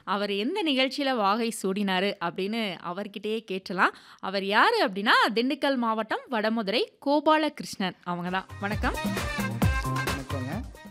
அவர் எந்த நிகழ்ச்சியில வாகை சூடினாரு அப்படின்னு அவர்கிட்டயே கேட்டலாம். அவர் யாரு அப்படின்னா, திண்டுக்கல் மாவட்டம் வடமதுரை கோபாலகிருஷ்ணன் அவங்க தான். வணக்கம். வணக்கங்க.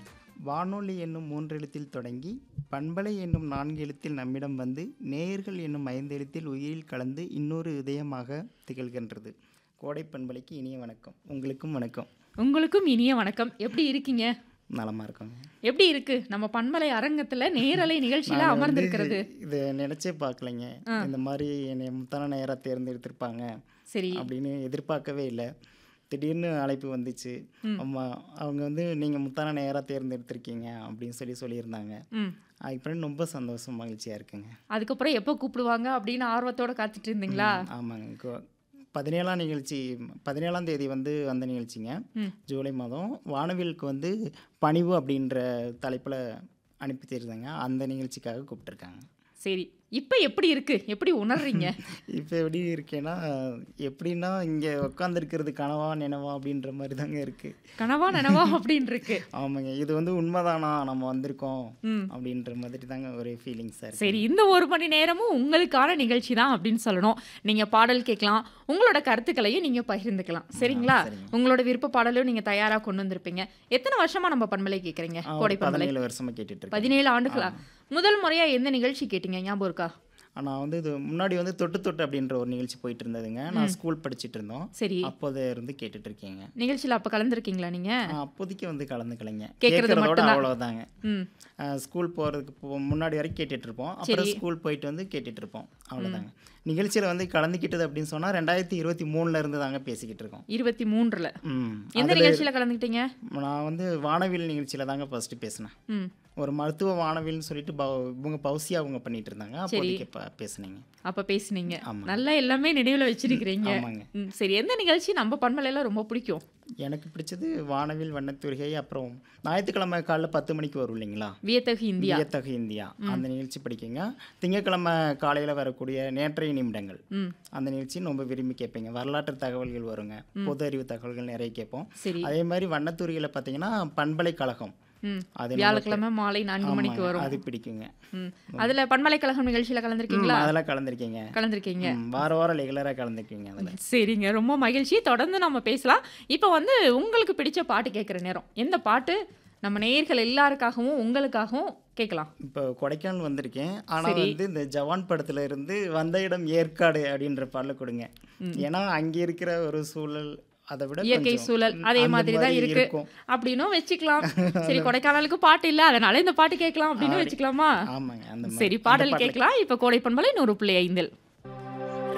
வானொலி என்னும் மூன்றெழுத்தில் தொடங்கி, பண்பலை என்னும் நான்கு எழுத்தில் நம்மிடம் வந்து, நேயர்கள் என்னும் ஐந்தெழுத்தில் உயிரில் கலந்து இன்னொரு இதயமாக திகழ்கின்றது. கோடை பண்பலைக்கு இனிய வணக்கம். உங்களுக்கும் வணக்கம். உங்களுக்கும் இனிய வணக்கம். எப்படி இருக்கீங்க? நலமா இருக்கோங்க. எப்படி இருக்கு? நம்ம பண்பலை அரங்கத்துல நேரலை நிகழ்ச்சியில நாங்க வந்து அமர்ந்திருக்கிறது. இத நினைச்சே பார்க்கலைங்க. ஆ. இந்த மாரி என்னைய முத்தான நேயரா தேர்ந்தெடுத்திருப்பாங்க. சரி. அப்படின்னு எதிர்பார்க்கவே இல்ல. திடீர்னு அழைப்பு வந்துச்சு. ம். ஆமா. அவங்க வந்து நீங்க முத்தான நேயரா தேர்ந்தெடுத்திருக்கீங்க அப்படின்னு சொல்லி சொல்லியிருந்தாங்க. ம். அதுக்கப்புறம் ரொம்ப சந்தோஷம், மகிழ்ச்சியா இருக்குங்க. அதுக்கப்புறம் எப்போ கூப்பிடுவாங்க அப்படின்னு ஆர்வத்தோட காத்துட்டு இருந்தீங்களா? ம். ஆமாங்க. கோ 17ஆம் நிகழ்ச்சி 17ஆம் தேதி வந்து வந்த நிகழ்ச்சிங்க. ம். ஜூலை மாதம். வானவிலுக்கு வந்து பணிவு அப்படின்ற தலைப்புல அனுப்பி தெரிந்தாங்க. அந்த நிகழ்ச்சிக்காக கூப்பிட்டுருக்காங்க. சரி. இப்ப எப்படி இருக்கு? எப்படி உணர்றீங்க? இப்ப எப்படி இருக்கேன்னா, எப்படின்னா இங்க உட்காந்துருக்கிறது கனவா, நினைவா அப்படின்ற மாரி தாங்க இருக்கு. கனவா நனவா அப்படின்னு இருக்கு. ஆமாங்க. இது வந்து உண்மைதானா நம்ம வந்திருக்கோம் ம். அப்படின்ற மாதிரி தாங்க ஒரே ஃபீலிங்ஸா இருக்கு. சரி. இந்த ஒரு மணி நேரமும் உங்களுக்கான நிகழ்ச்சி தான் அப்படின்னு சொல்லணும். நீங்க பாடல் கேட்கலாம். உங்களோட கருத்துக்களையும் நீங்க பகிர்ந்துக்கலாம். சரிங்களா? சரிங்க. உங்களோட விருப்ப பாடலும் நீங்க தயாரா கொண்டு வந்திருப்பீங்க. எத்தனை வருஷமா நம்ம பண்பலை கேட்குறீங்க? ஆ, கோடை ஒரு பண்பலை. 17 வருஷமா கேட்டுட்டு இருக்கேன். 17 ஆண்டுகளா? முதல் முறையா எந்த நிகழ்ச்சி கேட்டீங்க? ஞாபகம் இருக்கா? நான் வந்து இது முன்னாடி வந்து தொட்டு தொட்டு அப்படின்ற ஒரு நிகழ்ச்சி போயிட்டு இருந்ததுங்க. நான் ஸ்கூல் படிச்சிட்டு இருந்தோம். சரி. அப்போது இருந்து கேட்டுட்டு இருக்கேங்க. நிகழ்ச்சியில அப்ப கலந்துருக்கீங்களா நீங்க? நான் அப்போதைக்கு வந்து கலந்துக்கலைங்க. கேட்கறது கேட்கறதோட மட்டும்தான். அவ்வளவுதாங்க. ம். ஆ, ஸ்கூல் போகிறதுக்கு போ முன்னாடி வரைக்கும் கேட்டுட்டு இருப்போம். அப்புறம் சரி. ஸ்கூல் போயிட்டு வந்து கேட்டுட்டு இருப்போம். அவ்வளோதாங்க. நிகழ்ச்சியில் வந்து கலந்துக்கிட்டது அப்படின்னு சொன்னால் ரெண்டாயிரத்தி இருபத்தி மூணுல இருந்து தாங்க பேசிக்கிட்டு இருக்கோம். 23ல. ம் எந்த அதுல நிகழ்ச்சியில கலந்துக்கிட்டீங்க? நான் வந்து வானவில் நிகழ்ச்சியில் தாங்க ஃபர்ஸ்ட் பேசினேன். ம். ஒரு மருத்துவ வானவில்னு சொல்லிட்டு ப- இவங்க பௌசியா அவங்க பண்ணிட்டு இருந்தாங்க. அப்போதைக்கு ப- பேசுனீங்க. அப்ப பேசுனீங்க. ஆமா. நல்லா எல்லாமே நினைவுல வச்சிருக்கிறீங்க. ஆமாங்க. ம். சரி. எந்த நிகழ்ச்சி நம்ம பண்பலையில ரொம்ப பிடிக்கும்? எனக்கு பிடிச்சது வானவில் வண்ணத்தூரிகை அப்புறம் ஞாயிற்றுக்கிழமை காலைல பத்து மணிக்கு வரும் இல்லைங்களா வியத்தகு இந்தியா. வியத்தகு இந்தியா அந்த நிகழ்ச்சி பிடிக்குங்க திங்கட்கிழமை காலையில் வரக்கூடிய நேற்றைய நிமிடங்கள் ம். அந்த நிகழ்ச்சி ரொம்ப விரும்பி கேட்பீங்க வரலாற்று தகவல்கள் வருங்க பொது அறிவு தகவல்கள் நிறைய கேட்போம் சரி. அதே மாதிரி வண்ணத்தூரிகளை பார்த்தீங்கன்னா பண்பலைக்கழகம் ம். அது நம்ம- வியாழக்கிழமை மாலை 4 மணிக்கு ஆமாங்க, வரும். அது பிடிக்குங்க ம். அதுல பண்பலைக்கழகம் நிகழ்ச்சியில ம், கலந்துருக்கீங்களா? அதெல்லாம் கலந்துருக்கீங்க கலந்துருக்கீங்க. ம், வார வாரம் ரெகுலராக கலந்துருக்கீங்க அதில் சரிங்க. ரொம்ப மகிழ்ச்சி. தொடர்ந்து நம்ம பேசலாம். இப்போ வந்து உங்களுக்கு பிடிச்ச பாட்டு கேட்குற நேரம். எந்த பாட்டு நம்ம நேயர்கள் எல்லாருக்காகவும் உங்களுக்காகவும் கேட்கலாம்? இப்போ கொடைக்கானல் வந்திருக்கேன் ஆனால் சரி. வந்து இந்த ஜவான் படத்துல இருந்து வந்த இடம் ஏற்காடு அப்படின்ற பாடல கொடுங்க ஏன்னா அங்கே இருக்கிற ஒரு சூழல் அதை விட இயற்கை கொஞ்சம், சூழல் ம், அதே அந்த மாதிரி தான் இருக்கு. இருக்கும் அப்படின்னும் வச்சுக்கலாம். சரி கொடைக்கானலுக்கு பாட்டு இல்ல அதனால இந்த பாட்டு கேட்கலாம் அப்படின்னு வச்சுக்கலாமா? ஆமாங்க அந்த மாதிரி சரி அந்த பாடல் பாட்டுல கேட்கலாம். இப்போ கோடை பண்பலை 100.5 இல்